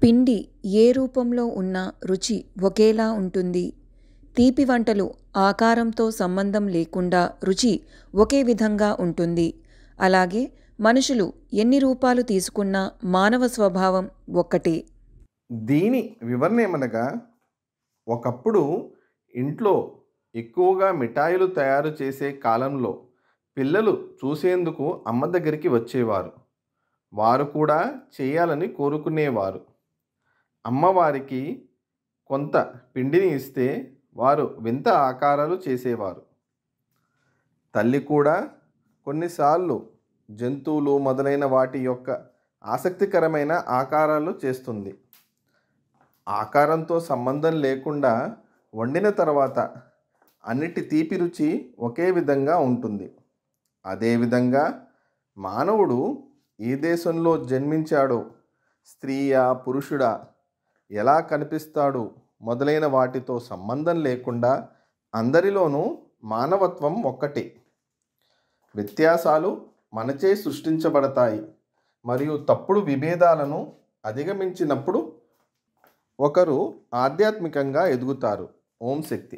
పిండి ఏ రూపంలో ఉన్నా రుచి ఒకేలా ఉంటుంది తీపి వంటలు ఆకారంతో సంబంధం లేకుండా రుచి ఒకే విధంగా ఉంటుంది అలాగే మనుషులు ఎన్ని రూపాలు తీసుకున్నా మానవ స్వభావం ఒక్కటే దీని వివరణ ఏమనగా ఒకప్పుడు ఇంట్లో ఎక్కువగా మిఠాయిలు తయారు చేసే కాలంలో పిల్లలు చూసేందుకు అమ్మ దగ్గరికి వచ్చేవారు వారు కూడా చేయాలని కోరుకునేవారు అమ్మవారికి కొంత పిండిని ఇస్తే వారు వింత ఆకారాలు చేసేవారు తల్లి కూడా కొన్నిసార్లు జంతువులు మొదలైన వాటి యొక్క ఆసక్తికరమైన ఆకారాలు చేస్తుంది ఆకారంతో సంబంధం లేకుండా వండిన తర్వాత అన్నిటి తీపి రుచి ఒకే విధంగా ఉంటుంది అదేవిధంగా మానవుడు ఏ దేశంలో జన్మించాడో స్త్రీయా పురుషుడా ఎలా కనిపిస్తాడు మొదలైన వాటితో సంబంధం లేకుండా అందరిలోనూ మానవత్వం ఒక్కటే వ్యత్యాసాలు మనచే సృష్టించబడతాయి మరియు తప్పుడు విభేదాలను అధిగమించినప్పుడు ఒకరు ఆధ్యాత్మికంగా ఎదుగుతారు ఓం శక్తి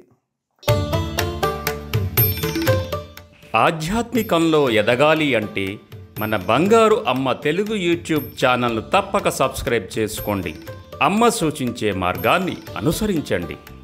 ఆధ్యాత్మికంలో ఎదగాలి అంటే మన బంగారు అమ్మ తెలుగు యూట్యూబ్ ఛానల్ను తప్పక సబ్స్క్రైబ్ చేసుకోండి అమ్మ సూచించే మార్గాన్ని అనుసరించండి